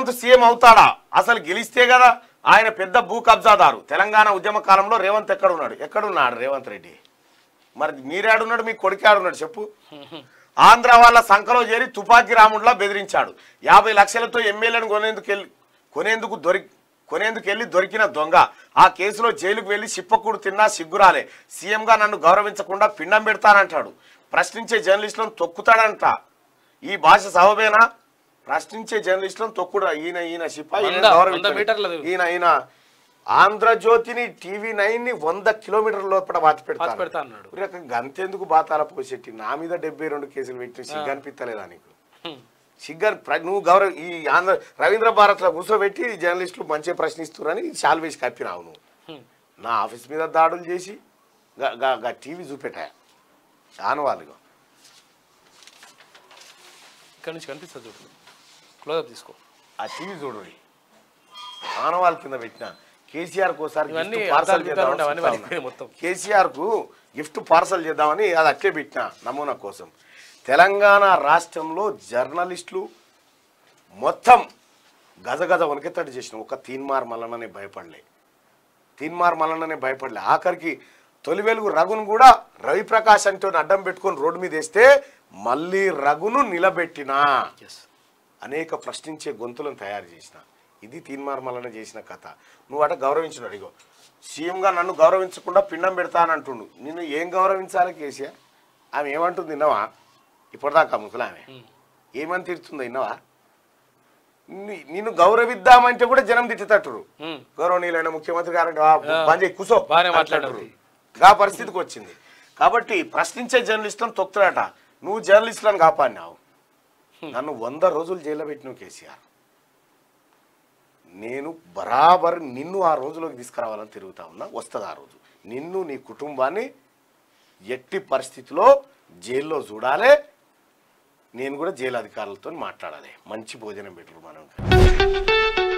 Revanth CM అవుతాడా అసలు గెలిస్తే కదా ఆయన పెద్ద భూ కబ్జాదారు తెలంగాణ ఉద్యమ కాలంలో రేవంత్ ఎక్కడున్నాడు ఎక్కడున్నాడు రేవంత్ రెడ్డి మరి మీరేడున్నాడు మీ కొడుకు ఆడున్నాడు చెప్పు ఆంధ్ర వాళ్ళ సంఖలో చేరి తుపాకీ రాముడిలా బెదిరించాడు యాభై లక్షలతో ఎమ్మెల్యేను కొనేందుకు వెళ్ళి కొనేందుకు దొరికి కొనేందుకు వెళ్ళి దొరికిన దొంగ ఆ కేసులో జైలుకు వెళ్ళి సిప్పకూడు తిన్నా సిగ్గురాలే సీఎంగా నన్ను గౌరవించకుండా పిండం పెడతానంటాడు ప్రశ్నించే జర్నలిస్టులను తొక్కుతాడంట ఈ భాష సబబేనా ప్రశ్నించే జర్నలిస్టులను తొక్కుడా ఈయన ఈయన సిపాయి ఈయన వంద- వంద గౌరవించాడు. మీటర్లది. ఈయన ఈయన ఆంధ్రజ్యోతిని టీవీ నైన్ ని వంద కిలోమీటర్ల లోపల బాతి పాతి పెడతా పెడతాను అన్నాడు ఒక గంతెందుకు బాతాల పోసెట్టి నా మీద డెబ్బై రెండు కేసులు పెట్టి సిగ్గు అనిపిస్తలేదా నీకు హ్మ్. సిగ్గర్ నువ్వు గౌరవ ఈ ఆంధ్ర రవీంద్ర భారత్లో కూర్చోబెట్టి జర్నలిస్టులు మంచిగా ప్రశ్నిస్తున్నారని శాల్ వేసి కప్పినావు నువ్వు హ్మ్. నా ఆఫీస్ మీద దాడులు చేసి గా- గా- గా టీవీ చూపెట్టా చాను వాళ్ళుగా ఇక్కడ నుంచి కనిపిస్తుంది చూడు క్లోజప్ తీసుకో ఆ టీవీ చూడండి ఆనవాళ్ళ కింద పెట్టిన కేసీఆర్ కోసారి ఇవన్నీ gift parcel అర్థాలు చేద్దామని ఉంటాయి, అవన్నీ చూస్తా పలికిపోయినాయి ఉన్నా. మొత్తం. కేసీఆర్ కు గిఫ్ట్ పార్సల్ చేద్దామని అది అట్లే పెట్టిన నమూనా కోసం తెలంగాణ రాష్ట్రంలో జర్నలిస్టులు మొత్తం గజగజ వణికెత్తడి చేసిన ఒక తీన్మార్ మల్లననే భయపడలే తీన్మార్ మల్లననే భయపడలే ఆఖరికి తొలి వెలుగు రఘును కూడా రవిప్రకాష్ అంటే అడ్డం పెట్టుకొని రోడ్డు మీద వేస్తే మళ్ళీ రఘును నిలబెట్టినా ఎస్ అనేక ప్రశ్నించే గొంతులను తయారు చేసిన ఇది తీన్మార్మలన చేసిన కథ నువ్వు అట గౌరవించినాడు ఇగో సీఎంగా నన్ను గౌరవించకుండా పిండం పెడతానంటుండు నిన్ను ఏం గౌరవించాలి కేసీఆర్ ఆమె ఏమంటుంది విన్నావా ఇప్పటిదాకా ముసలి ఆమె ఏమని తిడుతుందో విన్నావా ని- నిన్ను గౌరవిద్దామంటే కూడా జనం తిట్టుతట్టురు హ్మ్. గౌరవనీయులైన ముఖ్యమంత్రి గారు బంజే కూసో బాగానే మాట్లాడారు. అంటారు. గా పరిస్థితికి వచ్చింది కాబట్టి ప్రశ్నించే జర్నలిస్టులను తొక్కుతాడట నువ్వు జర్నలిస్టులను కాపాడినావు నన్ను వంద రోజులు జైల్లో పెట్టినావు కేసీఆర్ నేను బరాబర్ నిన్ను ఆ రోజులోకి తీసుకురావాలని తిరుగుతా ఉన్నా వస్తుంది ఆ రోజు నిన్ను నీ కుటుంబాన్ని ఎట్టి పరిస్థితిలో జైల్లో చూడాలి నేను కూడా జైలు అధికారులతో మాట్లాడాలి మంచి భోజనం పెట్టరు మనం